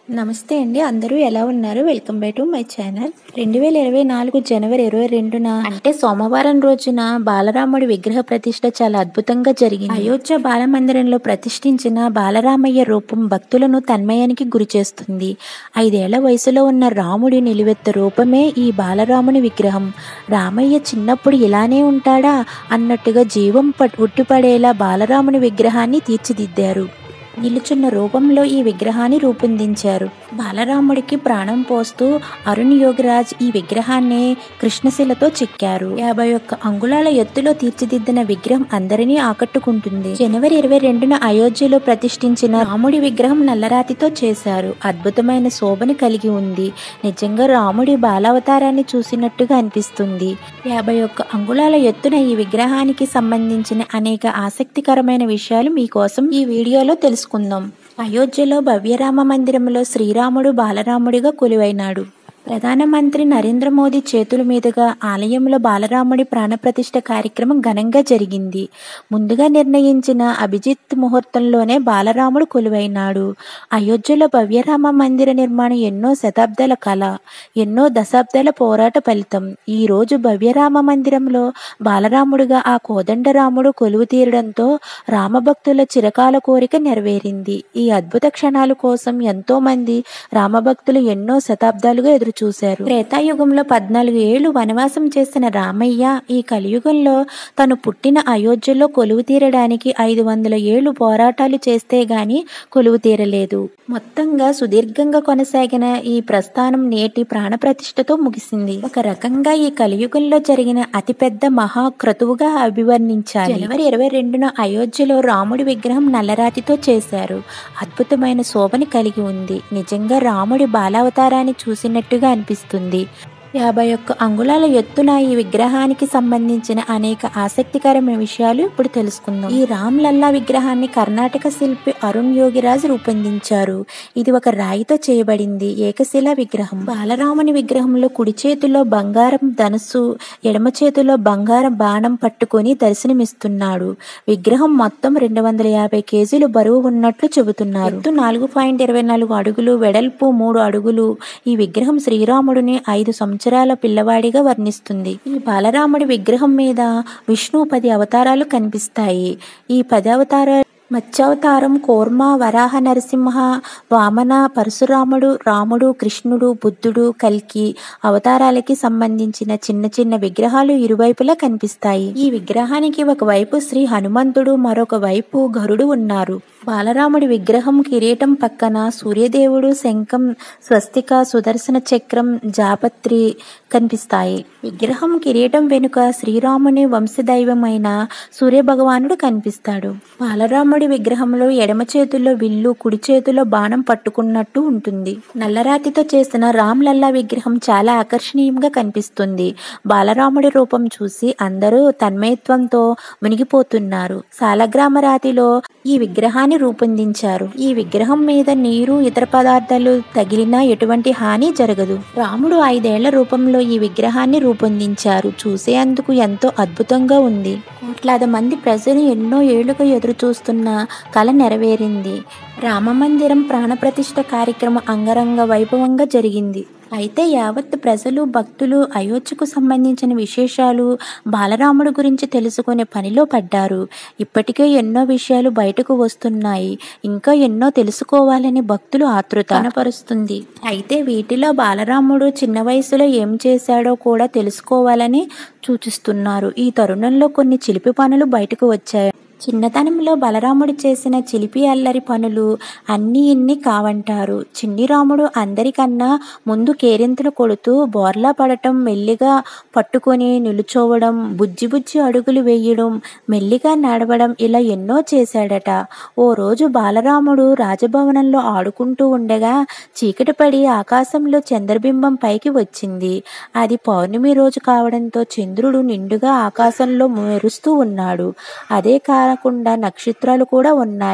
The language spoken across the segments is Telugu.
నమస్తే అండి అందరూ ఎలా ఉన్నారు welcome back to my channel రెండు వేల ఇరవై నాలుగు జనవరి ఇరవై రెండున అంటే సోమవారం రోజున బాలరాముడి విగ్రహ ప్రతిష్ట చాలా అద్భుతంగా జరిగింది అయోధ్య బాలమందిరంలో ప్రతిష్ఠించిన బాలరామయ్య రూపం భక్తులను తన్మయానికి గురి చేస్తుంది ఐదేళ్ల వయసులో ఉన్న రాముడి నిలువెత్త రూపమే ఈ బాలరాముని విగ్రహం రామయ్య చిన్నప్పుడు ఇలానే ఉంటాడా అన్నట్టుగా జీవం పట్ ఉట్టిపడేలా బాలరాముని విగ్రహాన్ని తీర్చిదిద్దారు నిలుచున్న రూపంలో ఈ విగ్రహాన్ని రూపొందించారు బాలరాముడికి ప్రాణం పోస్తూ అరుణ్ యోగిరాజ్ ఈ విగ్రహాన్ని కృష్ణశిలతో చెక్కారు యాభై ఒక్క అంగుళాల ఎత్తులో తీర్చిదిద్దిన విగ్రహం అందరినీ ఆకట్టుకుంటుంది జనవరి ఇరవై రెండున అయోధ్యలో ప్రతిష్ఠించిన రాముడి విగ్రహం నల్లరాతితో చేశారు అద్భుతమైన శోభని కలిగి ఉంది నిజంగా రాముడి బాలావతారాన్ని చూసినట్టుగా అనిపిస్తుంది యాభై ఒక్క అంగుళాల ఎత్తున ఈ విగ్రహానికి సంబంధించిన అనేక ఆసక్తికరమైన విషయాలు మీకోసం ఈ వీడియోలో తెలుసుకుందాం అయోధ్యలో భవ్యరామ మందిరంలో శ్రీరాముడు బాలరాముడిగా కొలువైనాడు ప్రధానమంత్రి నరేంద్ర మోదీ చేతుల మీదుగా ఆలయంలో బాలరాముడి ప్రాణప్రతిష్ఠ కార్యక్రమం ఘనంగా జరిగింది ముందుగా నిర్ణయించిన అభిజిత్ ముహూర్తంలోనే బాలరాముడు కొలువైనాడు అయోధ్యలో భవ్యరామ మందిర నిర్మాణం ఎన్నో శతాబ్దాల కళ ఎన్నో దశాబ్దాల పోరాట ఫలితం ఈ రోజు భవ్యరామ మందిరంలో బాలరాముడుగా ఆ కోదండరాముడు కొలువు తీరడంతో రామభక్తుల చిరకాల కోరిక నెరవేరింది ఈ అద్భుత క్షణాల కోసం ఎంతో మంది రామభక్తులు ఎన్నో శతాబ్దాలుగా ఎదురు చూశారు త్రేతాయుగంలో పద్నాలుగు ఏళ్లు వనవాసం చేసిన రామయ్య ఈ కలియుగంలో తను పుట్టిన అయోధ్యలో కొలువు తీరడానికి ఐదు వందల ఏళ్లు పోరాటాలు చేస్తే గాని కొలువు తీరలేదు మొత్తంగా సుదీర్ఘంగా కొనసాగిన ఈ ప్రస్థానం నేటి ప్రాణప్రతిష్ఠతో ముగిసింది ఒక రకంగా ఈ కలియుగంలో జరిగిన అతిపెద్ద మహాక్రతువుగా అభివర్ణించారు జనవరి ఇరవై రెండున అయోధ్యలో రాముడి విగ్రహం నల్లరాతితో చేశారు అద్భుతమైన శోభని కలిగి ఉంది నిజంగా రాముడి బాలావతారాన్ని చూసినట్టుగా అనిపిస్తుంది యాభై ఒక్క అంగుళాల ఎత్తున ఈ విగ్రహానికి సంబంధించిన అనేక ఆసక్తికరమైన విషయాలు ఇప్పుడు తెలుసుకుందాం ఈ రామ్ లల్లా విగ్రహాన్ని కర్ణాటక శిల్పి అరుణ్ యోగిరాజ్ రూపొందించారు ఇది ఒక రాయితో చేయబడింది ఏకశిలా విగ్రహం బాలరాముని విగ్రహంలో కుడి చేతిలో బంగారం ధనుసు ఎడమ చేతిలో బంగారం బాణం పట్టుకొని దర్శనమిస్తున్నాడు విగ్రహం మొత్తం రెండు వందల యాభై కేజీలు బరువు ఉన్నట్లు చెబుతున్నారు ఎత్తు నాలుగు పాయింట్ ఇరవై నాలుగు అడుగులు వెడల్పు మూడు అడుగులు ఈ విగ్రహం శ్రీరాముడిని ఐదు సంవత్సరాల పిల్లవాడిగా వర్ణిస్తుంది ఈ బాలరాముడి విగ్రహం మీద విష్ణు పది అవతారాలు కనిపిస్తాయి ఈ పది అవతారాలు మత్స్యావతారం కూర్మ వరాహ నరసింహ వామన పరశురాముడు రాముడు కృష్ణుడు బుద్ధుడు కల్కి అవతారాలకి సంబంధించిన చిన్న చిన్న విగ్రహాలు ఇరువైపులా కనిపిస్తాయి ఈ విగ్రహానికి ఒకవైపు శ్రీ హనుమంతుడు మరొక వైపు గరుడు ఉన్నారు బాలరాముడి విగ్రహం కిరీటం పక్కన సూర్యదేవుడు శంఖం స్వస్తిక సుదర్శన చక్రం జాపత్రి కనిపిస్తాయి విగ్రహం కిరీటం వెనుక శ్రీరాముని వంశదైవమైన సూర్య భగవానుడు కనిపిస్తాడు బాలరాముడి విగ్రహంలో ఎడమ చేతుల్లో విల్లు కుడి చేతిలో బాణం పట్టుకున్నట్టు ఉంటుంది నల్లరాతితో చేసిన రామ్ లల్లా విగ్రహం చాలా ఆకర్షణీయంగా కనిపిస్తుంది బాలరాముడి రూపం చూసి అందరూ తన్మయత్వంతో మునిగిపోతున్నారు సాలగ్రామ రాతిలో ఈ విగ్రహాన్ని రూపొందించారు ఈ విగ్రహం మీద నీరు ఇతర పదార్థాలు తగిలినా ఎటువంటి హాని జరగదు రాముడు ఐదేళ్ల రూపంలో ఈ విగ్రహాన్ని రూపొందించారు చూసేందుకు ఎంతో అద్భుతంగా ఉంది కోట్లాది మంది ప్రజలు ఎన్నో ఏళ్లుగా ఎదురు చూస్తున్న కళ నెరవేరింది రామమందిరం ప్రాణప్రతిష్ఠ కార్యక్రమం అంగరంగ వైభవంగా జరిగింది అయితే యావత్ ప్రజలు భక్తులు అయోధ్యకు సంబంధించిన విశేషాలు బాలరాముడు గురించి తెలుసుకునే పనిలో పడ్డారు ఇప్పటికే ఎన్నో విషయాలు బయటకు వస్తున్నాయి ఇంకా ఎన్నో తెలుసుకోవాలని భక్తులు ఆతృత కనపరుస్తుంది అయితే వీటిలో బాలరాముడు చిన్న వయసులో ఏం చేశాడో కూడా తెలుసుకోవాలని సూచిస్తున్నారు ఈ తరుణంలో కొన్ని చిలిపి పనులు బయటకు వచ్చాయి చిన్నతనంలో బలరాముడు చేసిన చిలిపి అల్లరి పనులు అన్నీ ఇన్ని కావంటారు చిన్ని రాముడు అందరికన్నా ముందు కేరింతలు కొడుతూ బోర్లా పడటం మెల్లిగా పట్టుకొని నిలుచోవడం బుజ్జి బుజ్జి అడుగులు వేయడం మెల్లిగా నడవడం ఇలా ఎన్నో చేశాడట ఓ రోజు బాలరాముడు రాజభవనంలో ఆడుకుంటూ ఉండగా చీకటి పడి ఆకాశంలో చంద్రబింబం పైకి వచ్చింది అది పౌర్ణమి రోజు కావడంతో చంద్రుడు నిండుగా ఆకాశంలో మెరుస్తూ ఉన్నాడు అదే కాకుండా నక్షత్రాలు కూడా ఉన్నాయి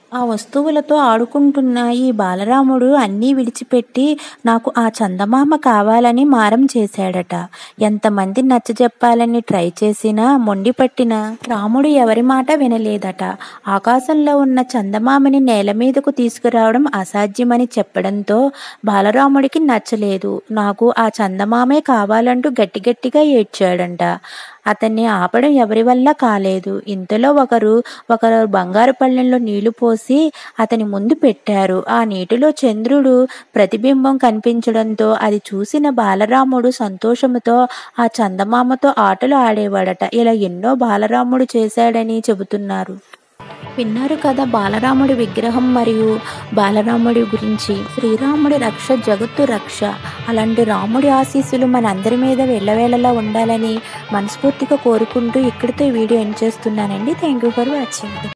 ఆ వస్తువులతో ఆడుకుంటున్న ఈ బాలరాముడు అన్నీ విడిచిపెట్టి నాకు ఆ చందమామ కావాలని మారం చేశాడట ఎంతమంది నచ్చజెప్పాలని ట్రై చేసినా మొండి పట్టిన రాముడు ఎవరి మాట వినలేదట ఆకాశంలో ఉన్న చందమామని నేల మీదకు తీసుకురావడం అసాధ్యమని చెప్పడంతో బాలరాముడికి నచ్చలేదు నాకు ఆ చందమామే కావాలంటూ గట్టి గట్టిగా ఏడ్చాడంట అతన్ని ఆపడం ఎవరి వల్ల కాలేదు ఇంతలో ఒకరు ఒకరు బంగారు పళ్ళెంలో నీళ్లు పోసి అతని ముందు పెట్టారు ఆ నీటిలో చంద్రుడు ప్రతిబింబం కనిపించడంతో అది చూసిన బాలరాముడు సంతోషముతో ఆ చందమామతో ఆటలు ఆడేవాడట ఇలా ఎన్నో బాలరాముడు చేశాడని చెబుతున్నారు విన్నారు కదా బాలరాముడి విగ్రహం మరియు బాలరాముడి గురించి శ్రీరాముడి రక్ష జగత్తు రక్ష అలాంటి రాముడి ఆశీస్సులు మన అందరి మీద వెళ్ళవేళలా ఉండాలని మనస్ఫూర్తిగా కోరుకుంటూ ఇక్కడితో ఈ వీడియో ఎండ్ చేస్తున్నానండి థ్యాంక్ యూ ఫర్ వాచింగ్